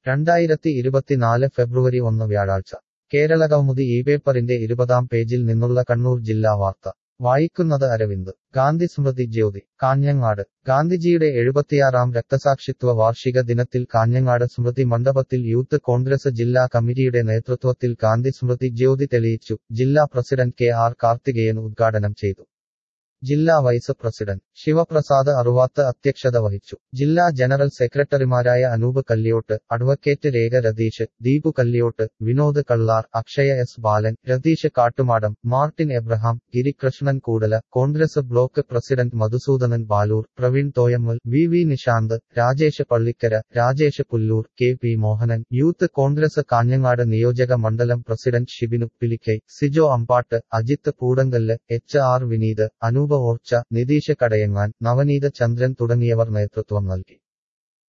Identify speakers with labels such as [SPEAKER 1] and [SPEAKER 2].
[SPEAKER 1] രണ്ടായിരത്തി ഇരുപത്തിനാല് ഫെബ്രുവരി ഒന്ന് വ്യാഴാഴ്ച കേരളകൗമുദി ഈ പേപ്പറിന്റെ ഇരുപതാം പേജിൽ നിന്നുള്ള കണ്ണൂർ ജില്ലാ വാർത്ത വായിക്കുന്നത് അരവിന്ദ് ഗാന്ധി സ്മൃതി ജ്യോതി കാഞ്ഞങ്ങാട് ഗാന്ധിജിയുടെ എഴുപത്തിയാറാം രക്തസാക്ഷിത്വ വാർഷിക ദിനത്തിൽ കാഞ്ഞങ്ങാട് സ്മൃതി മണ്ഡപത്തിൽ യൂത്ത് കോൺഗ്രസ് ജില്ലാ കമ്മിറ്റിയുടെ നേതൃത്വത്തിൽ ഗാന്ധി സ്മൃതി ജ്യോതി തെളിയിച്ചു ജില്ലാ പ്രസിഡന്റ് കെ ആർ കാർത്തികേയൻ ഉദ്ഘാടനം ചെയ്തു ജില്ലാ വൈസ് പ്രസിഡന്റ് ശിവപ്രസാദ് അറുവാത്ത് അധ്യക്ഷത വഹിച്ചു ജില്ലാ ജനറൽ സെക്രട്ടറിമാരായ Anoop Kalliyot advocate Rekha Ratheesh Deepu Kalliyot Vinod Kallar Akshaya S Balan Ratheesh Kattumadam Martin Abraham Girikrishnan Koodala Congress block president Madhusudanan Balur Praveen Thoyammal V V Nishanth Rajesh Pallikkara Rajesh Pullur K P Mohanan youth Congress Kanhangad നിയോജക മണ്ഡലം president Shibinu Pilikkai Sijo Ambatt Ajith Poodankallu H R Vineeth Anoop Orcha Nitheesh Kadayangan Navaneetha Chandran തുടങ്ങിയവർ നേതൃത്വം നൽകി